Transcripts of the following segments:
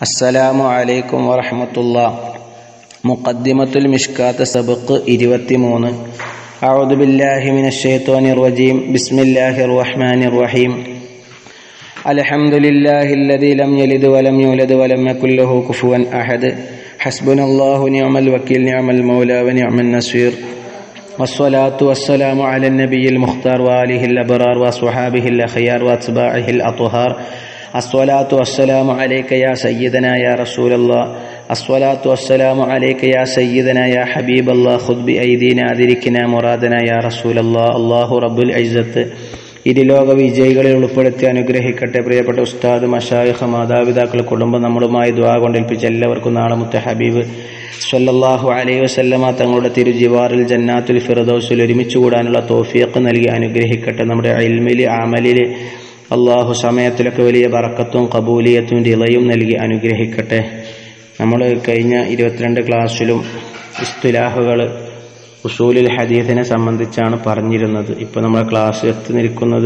السلام عليكم ورحمة الله مقدمة المشكاة سبق ഇരുപത്തിമൂന്ന് أعوذ بالله من الشيطان الرجيم بسم الله الرحمن الرحيم الحمد لله الذي لم يلد ولم يولد ولم يكن له كفوا أحد حسبنا الله نعم الوكيل نعم المولى ونعم النصير والصلاة والسلام على النبي المختار وآله الأبرار وأصحابه الأخيار وأتباعه الأطهار الصلاة والسلام عليك يا سيدنا يا رسول الله الصلاة والسلام عليك يا سيدنا يا حبيب الله خذ بأيدينا أدركنا مرادنا يا رسول الله الله رب العزة ഇരുലോക വിജയികളിൽ ഉൾപ്പെടുത്തി അനുഗ്രഹിക്കട്ടെ പ്രിയപ്പെട്ട ഉസ്താദ് മഷായിഖ മാതാപിതാക്കൾ കുടുംബം നമ്മളുമായി ദ്വാ കൊണ്ടേൽപ്പിച്ച എല്ലാവർക്കും നാളെ മുത്ത ഹബീബ് സ്വല്ലല്ലാഹു അലൈഹി വസല്ലമ തങ്ങളുടെ തിരുജിവാറിൽ ജന്നാത്തുൽ ഫിറദൗസിൽ ഒരുമിച്ച് കൂടാനുള്ള തോഫിയക്ക് നൽകി അനുഗ്രഹിക്കട്ടെ നമ്മുടെ ഇൽമില് അമലില് അള്ളാഹു സമയത്തിലൊക്കെ വലിയ ബറക്കത്തും കബൂലിയത്തും ഇളയും നൽകി അനുഗ്രഹിക്കട്ടെ നമ്മൾ കഴിഞ്ഞ ഇരുപത്തിരണ്ട് ക്ലാസ്സിലും ഇസ്തുലാഹുകൾ ഉസൂലിൽ ഹദീസിനെ സംബന്ധിച്ചാണ് പറഞ്ഞിരുന്നത് ഇപ്പോൾ നമ്മുടെ ക്ലാസ് എത്തി നിൽക്കുന്നത്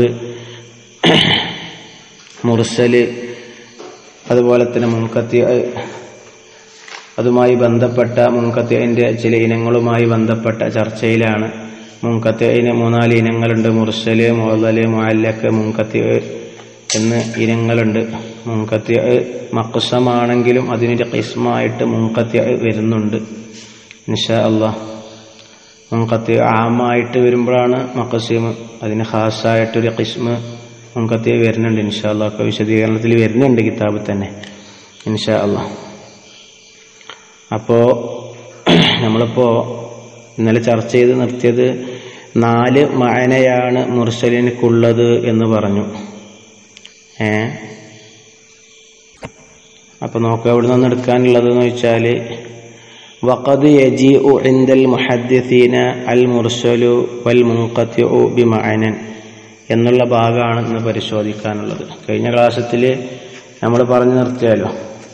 മുർസല് അതുപോലെ തന്നെ മുൻകത്തി അതുമായി ബന്ധപ്പെട്ട മുൻകത്തിൻ്റെ ചില ഇനങ്ങളുമായി ബന്ധപ്പെട്ട ചർച്ചയിലാണ് മുൻകത്തിന് മൂന്നാല് ഇനങ്ങളുണ്ട് മുർസല് മുതല് മുഅല്ലക്ക് മുൻകത്തി എന്ന് ഇനങ്ങളുണ്ട് മുൻകത്തി മക്കുസമാണെങ്കിലും അതിനൊരു കിസ്മായിട്ട് മുൻകത്തി വരുന്നുണ്ട് നിഷാ അള്ളാഹ് മുൻകത്തി ആമായിട്ട് വരുമ്പോഴാണ് മക്കസീം അതിന് ഖാസായിട്ടൊരു കിസ്മ് മുൻകത്തി വരുന്നുണ്ട് ഇൻഷാ അള്ളാഹ് ഒക്കെ വിശദീകരണത്തിൽ വരുന്നുണ്ട് കിതാബിൽ തന്നെ ഇൻഷാ അള്ളാഹ് അപ്പോൾ നമ്മളിപ്പോൾ ഇന്നലെ ചർച്ച ചെയ്ത് നിർത്തിയത് നാല് മയനയാണ് മുർസലിനക്കുള്ളത് എന്ന് പറഞ്ഞു ഏ അപ്പോൾ നോക്കുക എവിടെ നിന്ന് എടുക്കാനുള്ളതെന്ന് വെച്ചാൽ വഖദ് യജീഉ ഇൻദൽ മുഹദ്ദിസീന അൽ മുർസലു വൽ മുൻഖത്തിഉ ബിമഅനൻ എന്നുള്ള ഭാഗമാണ് ഇന്ന് പരിശോധിക്കാനുള്ളത് കഴിഞ്ഞ ക്ലാസ്സത്തിൽ നമ്മൾ പറഞ്ഞു നിർത്തിയാലോ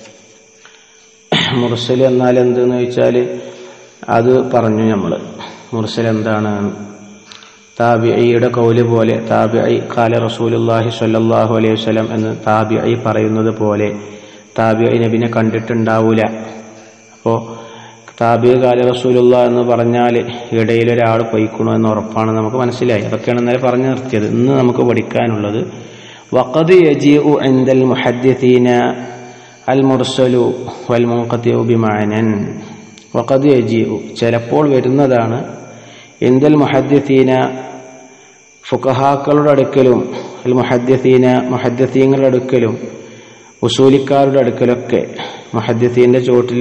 മുർസൽ എന്നാൽ എന്തെന്ന് ചോദിച്ചാൽ അത് പറഞ്ഞു നമ്മൾ മുർസൽ എന്താണ് താബിഐയുടെ കൗല് പോലെ താബിഐ കാല റസൂലുല്ലാഹി സ്വല്ലല്ലാഹു അലൈഹി വസല്ലം എന്ന് താബിഐ പറയുന്നത് പോലെ താബിഐ നബിനെ കണ്ടിട്ടുണ്ടാവൂല അപ്പോൾ താബി കാല റസൂലുള്ള എന്ന് പറഞ്ഞാൽ ഇടയിൽ ഒരാൾ പൊയ്ക്കണു എന്ന് ഉറപ്പാണ് നമുക്ക് മനസ്സിലായി അതൊക്കെയാണ് ഇന്നലെ പറഞ്ഞു നിർത്തിയത് ഇന്ന് നമുക്ക് പഠിക്കാനുള്ളത് വഖദ് യജീഉ ഇൻദൽ മുഹദ്ദിസീന അൽ മുർസലു വൽ മുൻഖത്തിഉ ബിമഅനൻ വഖദ് യജീഉ ചിലപ്പോൾ വരുന്നതാണ് ഇന്ദൽ മുഹദ്ദിസീന ഫുഖഹാക്കളുടെ അടുക്കലും അൽ മുഹദ്ദിസീന മുഹദ്ദിസീങ്ങളുടെ അടുക്കലും ഉസൂലിക്കാരുടെ അടുക്കലൊക്കെ മുഹദ്ദിസീൻ്റെ ചോട്ടിൽ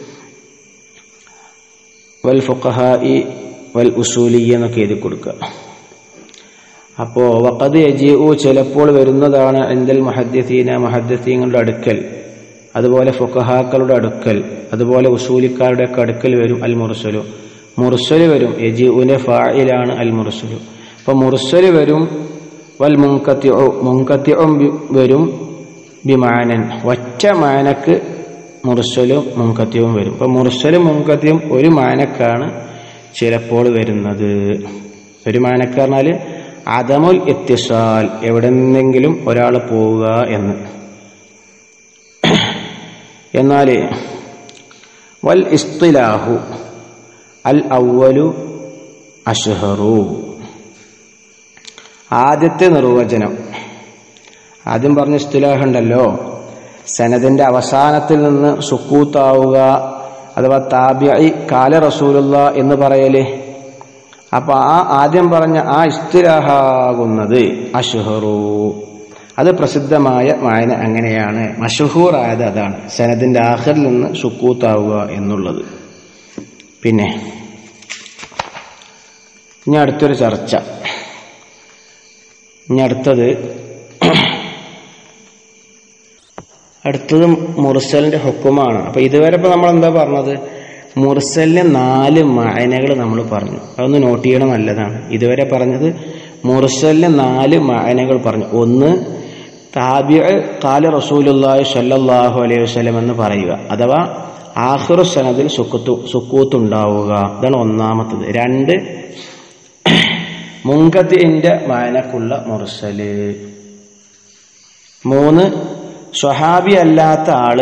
വൽ ഫുഖഹായി വൽ ഉസൂലി എന്നൊക്കെ എഴുതി കൊടുക്കുക അപ്പോൾ വഖദ് യജീഉ ചിലപ്പോൾ വരുന്നതാണ് ഇന്ദൽ മുഹദ്ദിസീന മുഹദ്ദിസീങ്ങളുടെ അടുക്കൽ അതുപോലെ ഫുഖഹാക്കളുടെ അടുക്കൽ അതുപോലെ ഉസൂലിക്കാരുടെ ഒക്കെ അടുക്കൽ വരും അൽ മുർസലു മുർസല് വരും യജീഉവിന്റെ ഫായിലാണ് അൽ മുർസലു അപ്പൊ മുർസല് വരും വൽ മുൻകത്തിഉ മുൻകത്തിഉം വരും ബിമാനൻ ഒറ്റ മാനക്ക് മുർസലും മുൻകത്യവും വരും അപ്പൊ മുർസലും മുൻകത്യവും ഒരു മാനക്കാണ് ചിലപ്പോൾ വരുന്നത് ഒരു മാനക്ക് പറഞ്ഞാൽ അതമുൽ എത്തിസാൽ എവിടെ നിന്നെങ്കിലും ഒരാൾ പോവുക എന്ന് എന്നാൽ വൽ ഇസ്തിലാഹു അൽ അവലു അഷ്ഹറു ആദ്യത്തെ നിർവചനം ആദ്യം പറഞ്ഞ ഇസ്തിലാഹ് ഉണ്ടല്ലോ സനദിന്റെ അവസാനത്തിൽ നിന്ന് സുക്കൂത്താവുക അഥവാ താബിഐ കാല റസൂലുള്ള എന്ന് പറയല് അപ്പൊ ആ ആദ്യം പറഞ്ഞ ആ ഇസ്തിലാഹാകുന്നത് അഷ്ഹറു അത് പ്രസിദ്ധമായ വായന അങ്ങനെയാണ് മഷഹൂർ ആയത് അതാണ് സനദിന്റെ ആഖിറിൽ നിന്ന് സുക്കൂത്താവുക എന്നുള്ളത് പിന്നെ ഇനി അടുത്തൊരു ചർച്ച ഇനി അടുത്തത് അടുത്തത് മുർസലിന്റെ ഹുക്കുമാണ് അപ്പൊ ഇതുവരെ ഇപ്പൊ നമ്മൾ എന്താ പറഞ്ഞത് മുർസലിന് നാല് മായനകൾ നമ്മൾ പറഞ്ഞു അതൊന്ന് നോട്ട് ചെയ്യണം നല്ലതാണ് ഇതുവരെ പറഞ്ഞത് മുർസലിന് നാല് മായനകൾ പറഞ്ഞു ഒന്ന് താബിയ കാല റസൂലുല്ലാഹി സല്ലല്ലാഹു അലൈഹി വസല്ലം എന്ന് പറയുക അഥവാ ആഖിറു സനദിൽ സുക്കൂത്ത് സുക്കൂത്തുണ്ടാവുക ഇതാണ് ഒന്നാമത്തത് രണ്ട് മുങ്കത്തിന്റെ മായനക്കുള്ള മുർസല് മൂന്ന് സ്വഹാബി അല്ലാത്ത ആള്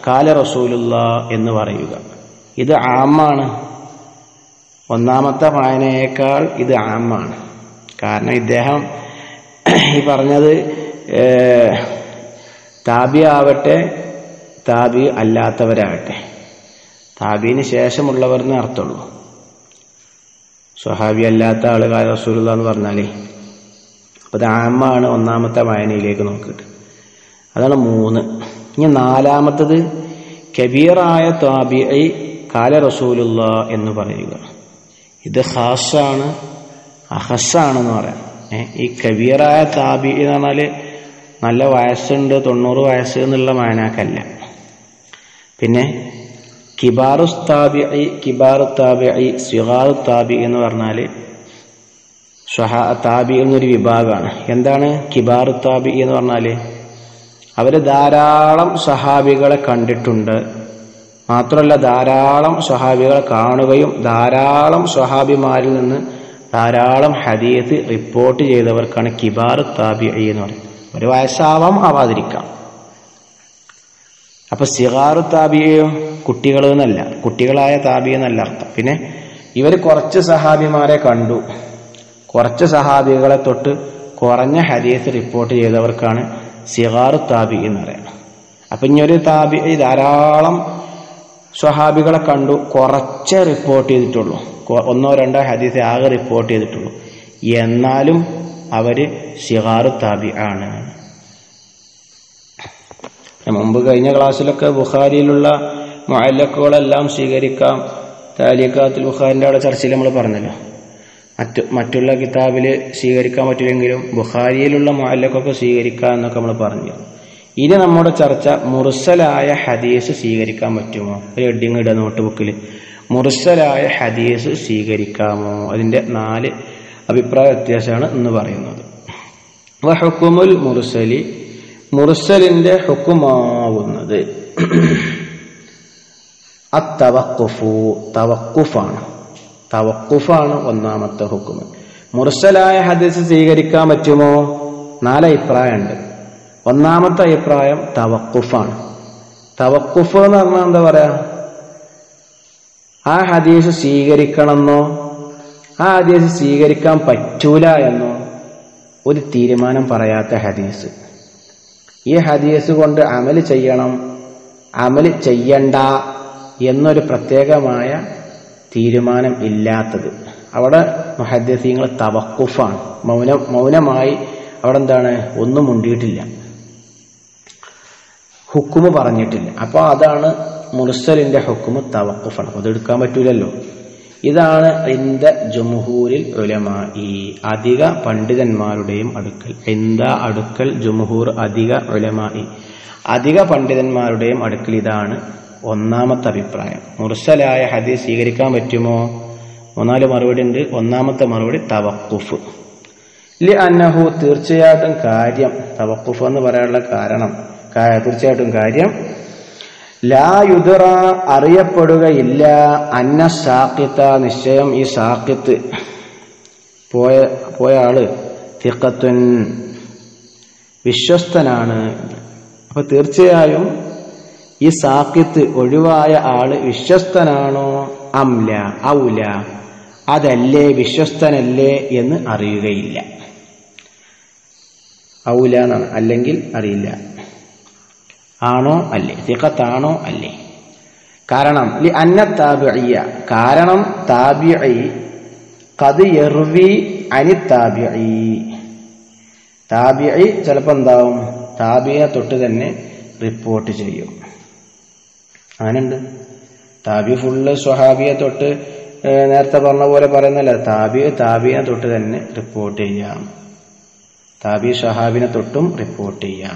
കാല റസൂലുള്ള എന്ന് പറയുക ഇത് ആമാണ് ഒന്നാമത്തെ വായനയേക്കാൾ ഇത് ആമാണ് കാരണം ഇദ്ദേഹം ഈ പറഞ്ഞത് ഏഹ്, താബി ആവട്ടെ താബി അല്ലാത്തവരാകട്ടെ താബീന് ശേഷമുള്ളവർ എന്ന് അർത്ഥമുള്ളൂ സ്വഹാബി അല്ലാത്ത ആള് കാല റസൂലുള്ള എന്ന് പറഞ്ഞാലേ അപ്പൊ ഇത് ആമാണ് ഒന്നാമത്തെ വായനയിലേക്ക് നോക്കിയിട്ട് അതാണ് മൂന്ന് ഇനി നാലാമത്തത് കബീറായ താബിഐ കാല റസൂലുള്ള എന്ന് പറയുക ഇത് ഹാസാണ് അഹസാണെന്ന് പറയാം ഏ, ഈ കബീറായ താബി എന്ന് പറഞ്ഞാല് നല്ല വയസ്സുണ്ട് തൊണ്ണൂറ് വയസ്സ് എന്നുള്ള മാനാക്കല്ല പിന്നെ കിബാറു താബിഐ കിബാറു താബിഐ സിഹാറു താബി എന്ന് പറഞ്ഞാല് ഷഹാ താബി എന്നൊരു വിഭാഗമാണ് എന്താണ് കിബാറു താബി എന്ന് പറഞ്ഞാല് അവര് ധാരാളം സഹാബികളെ കണ്ടിട്ടുണ്ട് മാത്രമല്ല ധാരാളം സ്വഹാബികളെ കാണുകയും ധാരാളം സ്വഹാബിമാരിൽ നിന്ന് ധാരാളം ഹദീത്ത് റിപ്പോർട്ട് ചെയ്തവർക്കാണ് കിബാർ താബി എന്ന് പറയുന്നത് ഒരു വയസ്സാവാം ആവാതിരിക്കാം അപ്പൊ സിഗാറു താബിയോ കുട്ടികൾ എന്നല്ല കുട്ടികളായ താബി എന്നല്ല അർത്ഥം പിന്നെ ഇവർ കുറച്ച് സഹാബിമാരെ കണ്ടു കുറച്ച് സഹാബികളെ തൊട്ട് കുറഞ്ഞ ഹദീസ് റിപ്പോർട്ട് ചെയ്തവർക്കാണ് സിഗാറു താബി എന്ന് പറയുന്നത് അപ്പൊ ഇനിയൊരു താബി ധാരാളം സ്വഹാബികളെ കണ്ടു കുറച്ചേ റിപ്പോർട്ട് ചെയ്തിട്ടുള്ളൂ കൊ- ഒന്നോ രണ്ടോ ഹദീസ് ആകെ റിപ്പോർട്ട് ചെയ്തിട്ടുള്ളൂ എന്നാലും അവര് സിഗാറു താബി ആണ് മുമ്പ് കഴിഞ്ഞ ക്ലാസ്സിലൊക്കെ ബുഖാരിയിലുള്ള മുഅല്ലക്കുകളെല്ലാം സ്വീകരിക്കാം താലിക്കാത്തുൽ ബുഖാരിന്റെ അവിടെ ചർച്ചയിൽ നമ്മൾ പറഞ്ഞല്ലോ മറ്റു മറ്റുള്ള കിതാബിൽ സ്വീകരിക്കാൻ പറ്റില്ലെങ്കിലും ബുഖാരിയിലുള്ള മുഅല്ലക്കൊക്കെ സ്വീകരിക്കാം എന്നൊക്കെ നമ്മൾ പറഞ്ഞു ഇനി നമ്മുടെ ചർച്ച മുർസലായ ഹദീസ് സ്വീകരിക്കാൻ പറ്റുമോ ഒരു ഹെഡിങ് ഇടുക നോട്ട് ബുക്കിൽ മുർസലായ ഹദീസ് സ്വീകരിക്കാമോ അതിന്റെ നാല് അഭിപ്രായ വ്യത്യാസമാണ് ഇന്ന് പറയുന്നത് വഹുക്കുമുൽ മുർസലി മുർസലിന്റെ ഹുക്കുമാവുന്നത് അത്തവക്കുഫു തവക്കുഫാണ് തവക്കുഫാണ് ഒന്നാമത്തെ ഹുക്കുമ് മുർസലായ ഹദീസ് സ്വീകരിക്കാൻ പറ്റുമോ നാല് അഭിപ്രായമുണ്ട് ഒന്നാമത്തെ അഭിപ്രായം തവക്കുഫാണ് തവക്കുഫ് എന്ന് പറഞ്ഞാൽ എന്താ പറയാ ആ ഹദീസ് സ്വീകരിക്കണമെന്നോ ആ ഹദീസ് സ്വീകരിക്കാൻ പറ്റൂല എന്നോ ഒരു തീരുമാനം പറയാത്ത ഹദീസ് ഈ ഹദീസ് കൊണ്ട് അമല് ചെയ്യണം അമല് ചെയ്യണ്ട എന്നൊരു പ്രത്യേകമായ തീരുമാനം ഇല്ലാത്തത് അവിടെ മുഹദ്ദീങ്ങൾ തവക്കുഫാണ് മൗന മൗനമായി അവിടെ എന്താണ് ഒന്നും മുണ്ടിയിട്ടില്ല ഹുക്കുമ് പറഞ്ഞിട്ടില്ല അപ്പോൾ അതാണ് മുർസലിന്റെ ഹുക്കുമ് തവക്കുഫാണ് അപ്പോൾ അത് എടുക്കാൻ പറ്റൂലല്ലോ ഇതാണ് ഇന്ത ജുംഹൂരിൽ ഉലമായി അധിക പണ്ഡിതന്മാരുടെയും അടുക്കൽ ഇന്ത അടുക്കൽ ജുംഹൂർ അധിക ഉലമായി അധിക പണ്ഡിതന്മാരുടെയും അടുക്കൽ ഇതാണ് ഒന്നാമത്തെ അഭിപ്രായം മുർസലായ ഹദീസ് സ്വീകരിക്കാൻ പറ്റുമോ മൂന്നാല് മറുപടി ഉണ്ട് ഒന്നാമത്തെ മറുപടി തവക്കുഫ് ലി അന്നഹു തീർച്ചയായിട്ടും കാര്യം തവക്കുഫ് എന്ന് പറയാനുള്ള കാരണം കാ- തീർച്ചയായിട്ടും കാര്യം ലാ യുദറ അറിയപ്പെടുകയില്ല അന്ന സാക്കിത്ത നിശ്ചയം ഈ സാക്കിത്ത് പോയ പോയ ആള് തിക്കത്തുൻ വിശ്വസ്തനാണ് അപ്പൊ തീർച്ചയായും ഈ സാക്കിത്ത് ഒഴിവായ ആള് വിശ്വസ്തനാണോ അംല ഔല അതല്ലേ വിശ്വസ്തനല്ലേ എന്ന് അറിയുകയില്ല ഔല എന്നാണ് അല്ലെങ്കിൽ അറിയില്ല ആണോ അല്ലേ സിഖത്താണോ അല്ലേ കാരണം ലി അന്ന താബിയ കാരണം താബിഇ കത് യർവി അനി താബിഇ താബിഇ ചിലപ്പോൾ എന്താവും താബിയെ തൊട്ട് തന്നെ റിപ്പോർട്ട് ചെയ്യും അങ്ങനെയുണ്ട് താബി ഫുള്ള് സ്വഹാബിയെ തൊട്ട് ഏഹ്, നേരത്തെ പറഞ്ഞ പോലെ പറയുന്നല്ല താബി താബിയെ തൊട്ട് തന്നെ റിപ്പോർട്ട് ചെയ്യാം താബി ഷഹാബിനെ തൊട്ടും റിപ്പോർട്ട് ചെയ്യാം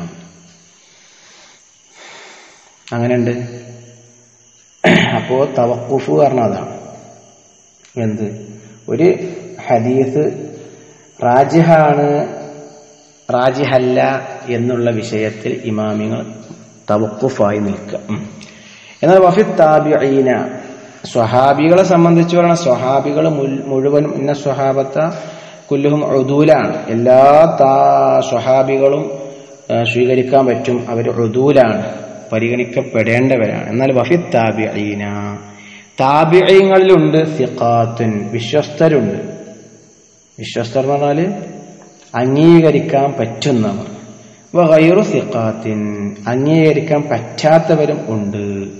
അങ്ങനെയുണ്ട് അപ്പോ തവക്കുഫ് പറഞ്ഞതാണ് എന്ത് ഒരു ഹദീസ് റാജിഹാണ് റാജിഹല്ല എന്നുള്ള വിഷയത്തിൽ ഇമാമിങ്ങൾ തവക്കുഫായി നിൽക്കുക ഉം. എന്നാൽ വഫി താബിഈന സ്വഹാബികളെ സംബന്ധിച്ച് പറയണ സ്വഹാബികൾ മുഴുവനും ഇന്ന സ്വഹാബത്ത കുല്ലുഹും ഉദൂലാണ് എല്ലാ താ സ്വഹാബികളും ആ, സ്വീകരിക്കാൻ പറ്റും അവർ ഉദൂലാണ് പരിഗണിക്കപ്പെടേണ്ടവരാണ് എന്നാൽ വഫി താബിഈന താബിഈങ്ങളിലുണ്ട് സിഖാത്തുൻ വിശ്വസ്തരുണ്ട് വിശ്വസ്തർ എന്ന് പറഞ്ഞാല് അംഗീകരിക്കാൻ പറ്റുന്നവർ വൈറു സിഖാത്തിൻ അംഗീകരിക്കാൻ പറ്റാത്തവരും ഉണ്ട്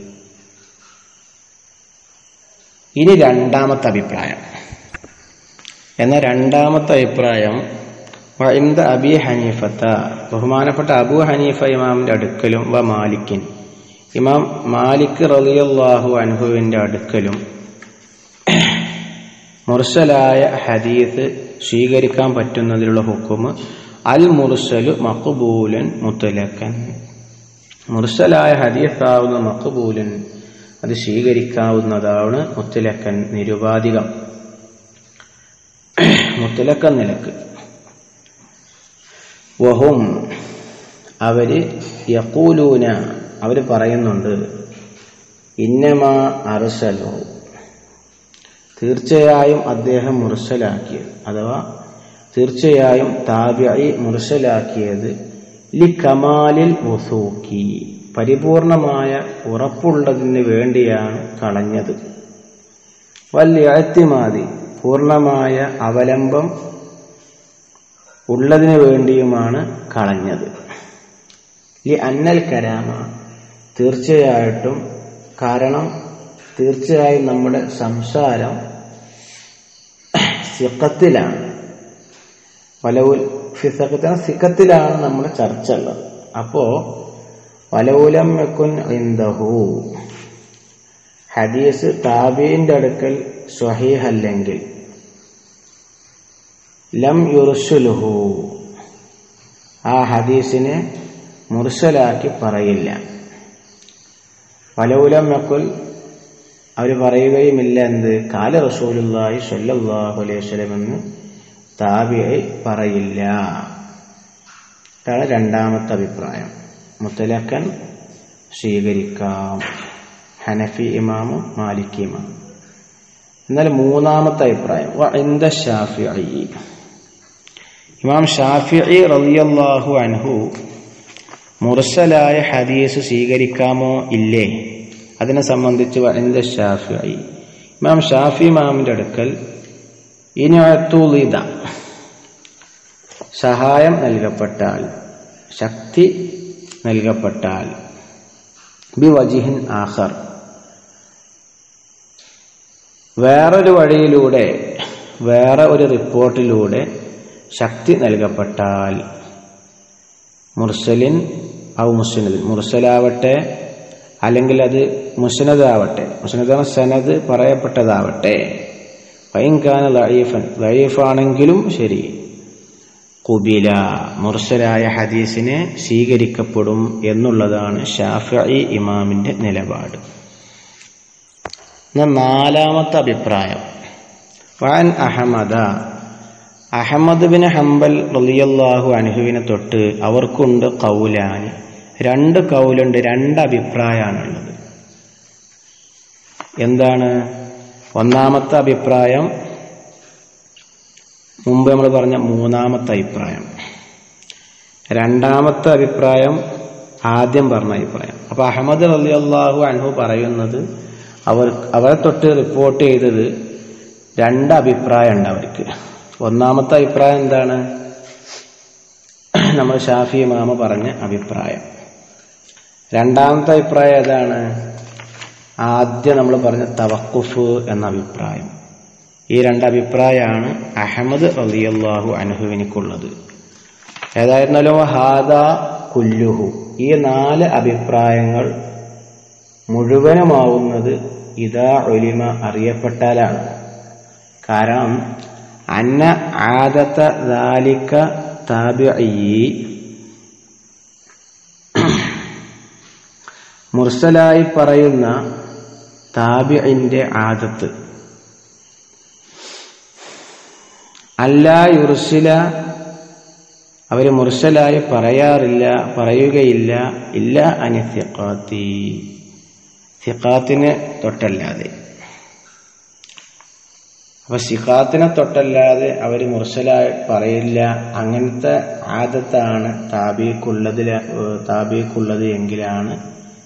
ഇനി രണ്ടാമത്തെ അഭിപ്രായം എന്ന രണ്ടാമത്തെ അഭിപ്രായം വഇന്ദ അബി ഹനീഫത്ത ബഹുമാനപ്പെട്ട അബു ഹനീഫ ഇമാമിന്റെ അടുക്കലും വ മാലിക്കിൻ ഇമാം മാലിക് റളിയല്ലാഹു അൻഹുവിന്റെ അടുക്കലും മുർസലായ ഹദീസ് സ്വീകരിക്കാൻ പറ്റുന്നതിലുള്ള ഹുക്കുമ് അൽ മുർസലു മഖബൂലൻ മുത്തലക്കൻ മുർസലായ ഹദീസാവുന്ന മഖബൂലൻ അത് സ്വീകരിക്കാവുന്നതാണ് മുത്തലക്കൻ നിരുപാധികം മുത്തലക്കൻ നിലക്ക് വഹും അവര് യക്കൂലൂന അവര് പറയുന്നുണ്ട് ഇന്നമാ അറുസലോ തീർച്ചയായും അദ്ദേഹം മുർസലാക്കിയത് അഥവാ തീർച്ചയായും താബിഐ മുർസലാക്കിയത് ലി കമാലിൽ വസൂക്കി പരിപൂർണമായ ഉറപ്പുള്ളതിന് വേണ്ടിയാണ് കളഞ്ഞത് വല്യത്തിമാതി പൂർണമായ അവലംബം ഉള്ളതിന് വേണ്ടിയുമാണ് കളഞ്ഞത് ഈ അന്നൽ കരാമ തീർച്ചയായിട്ടും കാരണം തീർച്ചയായും നമ്മുടെ സംസാരം സിക്കത്തിലാണ് വലവുൽ ഫിസക്കത്തിന് സിക്കത്തിലാണ് നമ്മുടെ ചർച്ച ഉള്ളത് അപ്പോ വലവുലം വെക്കുൻ ഇന്ദഹു ഹദീസ് താബീന്റെ അടുക്കൽ സ്വഹീഹല്ലെങ്കിൽ ലം യുർസുലുഹു ആ ഹദീസിനെ മുർസലാക്കി പറയില്ല വലൗലം മക്കുൽ അവർ പറയുകയുമില്ല എന്ത് കാല റസൂലുള്ളാഹി സ്വല്ലല്ലാഹു അലൈഹി വസല്ലം എന്ന് താബിഐ പറയില്ല ഇതാണ് രണ്ടാമത്തെ അഭിപ്രായം മുത്തലക്കൻ സ്വീകരിക്കാം ഹനഫി ഇമാമും മാലിക് ഇമാം എന്നാൽ മൂന്നാമത്തെ അഭിപ്രായം വഇന്ദ ഷാഫിഈ ഇമാം ഷാഫിഇ റളിയല്ലാഹു അൻഹു മുർസലായ ഹദീസ് സ്വീകരിക്കാമോ ഇല്ലേ അതിനെ സംബന്ധിച്ച് വഇന്ദ ഷാഫിഇ ഇമാം ഷാഫി ഇമാമിന്റെ അടുക്കൽ ഇനിയത്തുളിത സഹായം നൽകപ്പെട്ടാൽ ശക്തി നൽകപ്പെട്ടാൽ ബി വജിഹിൻ ആഖർ വേറൊരു വഴിയിലൂടെ വേറെ ഒരു റിപ്പോർട്ടിലൂടെ ശക്തി നൽകപ്പെട്ടാൽ മുർസലിൻ ഔ മുസ്നദിൻ മുർസലാവട്ടെ അല്ലെങ്കിൽ അത് മുസ്നദാവട്ടെ മുസ്നദ സനദ് പറയപ്പെട്ടതാവട്ടെ ഫൈൻഖാന ലൈഫൻ ലൈഫാണെങ്കിലും ശരി കുബില മുർസലായ ഹദീസിനെ സ്വീകരിക്കപ്പെടും എന്നുള്ളതാണ് ഷാഫി ഇമാമിന്റെ നിലപാട് എന്നാൽ നാലാമത്തെ അഭിപ്രായം വാൻ അഹമ്മദ അഹമ്മദ് ബിൻ ഹംബൽ റളിയല്ലാഹു അൻഹുവിനെ തൊട്ട് അവർക്കുണ്ട് കൗലാന് രണ്ട് കൗലുണ്ട് രണ്ട് അഭിപ്രായമാണുള്ളത് എന്താണ് ഒന്നാമത്തെ അഭിപ്രായം മുമ്പ് നമ്മൾ പറഞ്ഞ മൂന്നാമത്തെ അഭിപ്രായം രണ്ടാമത്തെ അഭിപ്രായം ആദ്യം പറഞ്ഞ അഭിപ്രായം അപ്പൊ അഹമ്മദ് റളിയല്ലാഹു അൻഹു പറയുന്നത് അവർ അവരെ തൊട്ട് റിപ്പോർട്ട് ചെയ്തത് രണ്ട് അഭിപ്രായം ഉണ്ട് അവർക്ക് ഒന്നാമത്തെ അഭിപ്രായം എന്താണ് നമ്മൾ ഷാഫി മാമ പറഞ്ഞ അഭിപ്രായം രണ്ടാമത്തെ അഭിപ്രായം ഏതാണ് ആദ്യം നമ്മൾ പറഞ്ഞ തവക്കുഫ് എന്ന അഭിപ്രായം ഈ രണ്ട് അഭിപ്രായമാണ് അഹമ്മദ് റളിയല്ലാഹു അൻഹുവിനിക്കുള്ളത് ഏതായിരുന്നാലും ഹാദ കുല്ലുഹു ഈ നാല് അഭിപ്രായങ്ങൾ മുഴുവനുമാവുന്നത് ഇതാ ഒലിമ അറിയപ്പെട്ടാലാണ് കാരണം അന്ന ആദത്ത ദാലിക്ക താബിഈ മുർസലായി പറയുന്ന താബിഇന്റെ ആദത്ത് അല്ലാ യുർസില അവര് മുർസലായി പറയാറില്ല പറയുകയില്ല ഇല്ല അനിത്യക്കാത്തി സിഖാത്തിനെ തൊട്ടല്ലാതെ അപ്പൊ സിഖാത്തിനെ തൊട്ടല്ലാതെ അവർ മുർസലായി പറയില്ല അങ്ങനത്തെ ആദത്താണ് താബീക്കുള്ളതിൽ താബീക്കുള്ളത് എങ്കിലാണ്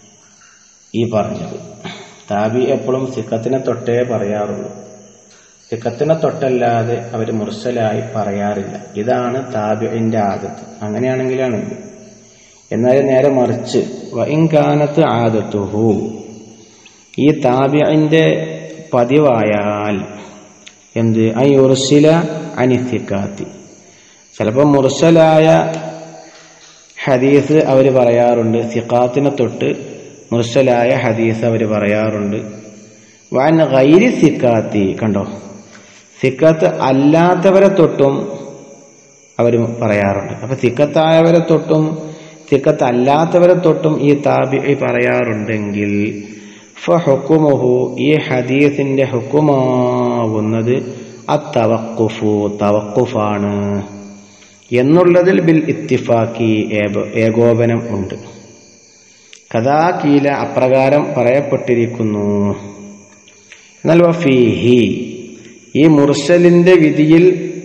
ഈ പറഞ്ഞത് താബി എപ്പോഴും സിക്കത്തിനെ തൊട്ടേ പറയാറുള്ളൂ സിക്കത്തിനെ തൊട്ടല്ലാതെ അവർ മുർസലായി പറയാറില്ല ഇതാണ് താബിന്റെ ആദത്ത് അങ്ങനെയാണെങ്കിലാണ് എന്നാൽ നേരെ മറിച്ച് വൈകാനത്ത് ആദത്തുഹു ഈ താബിന്റെ പതിവായാൽ എന്ത് അയുർസില അനിത്തിക്കാത്തി ചിലപ്പോൾ മുർസലായ ഹദീസ് അവർ പറയാറുണ്ട് സിഖാത്തിനെ തൊട്ട് മുർസലായ ഹദീസ് അവർ പറയാറുണ്ട് വാൻ ഗൈരി സിക്കാത്തി കണ്ടോ സിക്കത്ത് അല്ലാത്തവരെ തൊട്ടും അവർ പറയാറുണ്ട് അപ്പൊ സിക്കത്തായവരെ തൊട്ടും സിക്കത്ത് അല്ലാത്തവരെ തൊട്ടും ഈ താബി പറയാറുണ്ടെങ്കിൽ ഫഹുക്കുമുഹു ഈ ഹദീസിന്റെ ഹുക്കുമാവുന്നത് അത്തവക്കുഫു തവക്കുഫാണ് എന്നുള്ളതിൽ ബിൽ ഇത്തിഫാക്കി ഏകോപനം ഉണ്ട് കഥാകീല അപ്രകാരം പറയപ്പെട്ടിരിക്കുന്നു എന്നാൽ വഫീഹി ഈ മുർസലിന്റെ വിധിയിൽ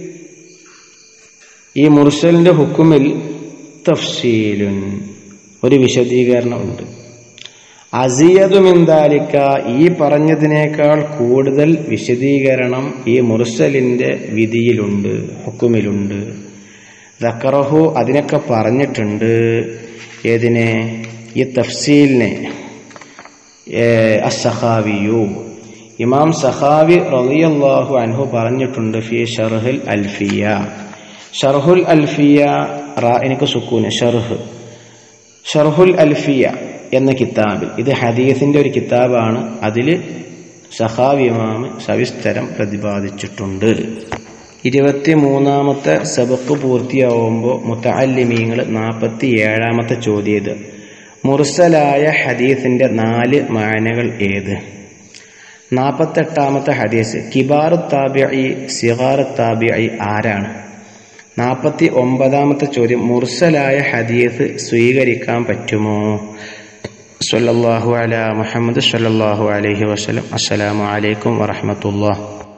ഈ മുർസലിന്റെ ഹുക്കുമിൽ തഫ്സീലുൻ ഒരു വിശദീകരണം ഉണ്ട് അസിയതുമിന്താലിക്ക ഈ പറഞ്ഞതിനേക്കാൾ കൂടുതൽ വിശദീകരണം ഈ മുർസലിന്റെ വിധിയിലുണ്ട് ഹുക്കുമിലുണ്ട് ദക്കറഹു അതിനൊക്കെ പറഞ്ഞിട്ടുണ്ട് ഏതിനെ ഈ തഫ്സീലിനെ അസഹാവിയു ഇമാം സഹാവി റളിയല്ലാഹു അൻഹു പറഞ്ഞിട്ടുണ്ട് ഫി ഷർഹുൽ അൽഫിയ ഷർഹുൽ അൽഫിയ റാ എനിക്ക് സുക്കൂന് ഷർഹ് ഷർഹുൽ അൽഫിയ എന്ന കിതാബിൽ ഇത് ഹദീസിന്റെ ഒരു കിതാബാണ് അതിൽ സഹാവി ഇമാം സവിസ്തരം പ്രതിപാദിച്ചിട്ടുണ്ട് ഇരുപത്തി മൂന്നാമത്തെ സബക്ക് പൂർത്തിയാവുമ്പോൾ മുത്തല്ലിമീങ്ങൾ നാൽപ്പത്തി ഏഴാമത്തെ ചോദ്യം ഇത് മുർസലായ ഹദീസിന്റെ നാല് മാനകൾ ഏത് നാൽപ്പത്തെട്ടാമത്തെ ഹദീസ് കിബാറു താബിഐ സിഹാറു താബിഐ ആരാണ് നാൽപ്പത്തി ഒമ്പതാമത്തെ ചോദ്യം മുർസലായ ഹദീസ് സ്വീകരിക്കാൻ പറ്റുമോ സല്ലല്ലാഹു അല മുഹമ്മദ് സല്ലല്ലാഹു അലൈഹി വസല്ലം അസ്സലാമു അലൈക്കും വറഹ്മത്തുള്ളാഹി